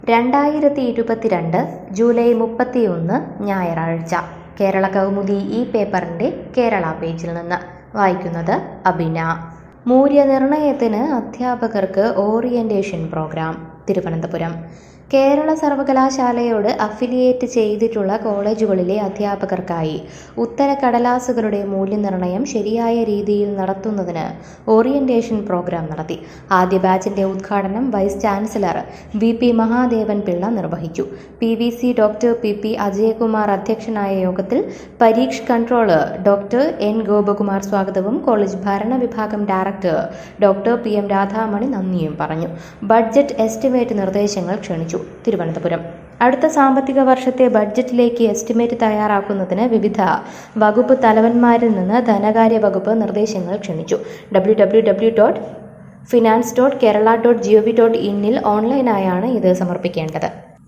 രണ്ടായിരത്തി ഇരുപത്തിരണ്ട് ജൂലൈ മുപ്പത്തിയൊന്ന് ഞായറാഴ്ച കേരള കൗമുദി ഈ പേപ്പറിൻ്റെ കേരള പേജിൽ നിന്ന് വായിക്കുന്നത് അബിന മൂല്യനിർണ്ണയത്തിന് അധ്യാപകർക്ക് ഓറിയന്റേഷൻ പ്രോഗ്രാം തിരുവനന്തപുരം കേരള സർവകലാശാലയോട് അഫിലിയേറ്റ് ചെയ്തിട്ടുള്ള കോളേജുകളിലെ അധ്യാപകർക്കായി ഉത്തരക്കടലാസുകളുടെ മൂല്യനിർണ്ണയം ശരിയായ രീതിയിൽ നടത്തുന്നതിന് ഓറിയന്റേഷൻ പ്രോഗ്രാം നടത്തി ആദ്യ ബാച്ചിന്റെ ഉദ്ഘാടനം vice chancellor V P Mahadevan Pillai നിർവഹിച്ചു P V C doctor P P Ajayakumar അധ്യക്ഷനായ യോഗത്തിൽ പരീക്ഷ കൺട്രോളർ ഡോക്ടർ എൻ ഗോപകുമാർ സ്വാഗതവും കോളേജ് ഭരണ വിഭാഗം director doctor P M Radhamani നന്ദിയും പറഞ്ഞു ബഡ്ജറ്റ് എസ്റ്റിമേറ്റ് നിർദ്ദേശങ്ങൾ ക്ഷണിച്ചു തിരുവനന്തപുരം അടുത്ത സാമ്പത്തിക വർഷത്തെ ബഡ്ജറ്റിലേക്ക് എസ്റ്റിമേറ്റ് തയ്യാറാക്കുന്നതിന് വിവിധ വകുപ്പ് തലവന്മാരിൽ നിന്ന് ധനകാര്യ വകുപ്പ് നിർദ്ദേശങ്ങൾ ക്ഷണിച്ചു W W W dot finance dot Kerala dot G O V dot ഇന്നിൽ ഓൺലൈനായാണ് ഇത് സമർപ്പിക്കേണ്ടത്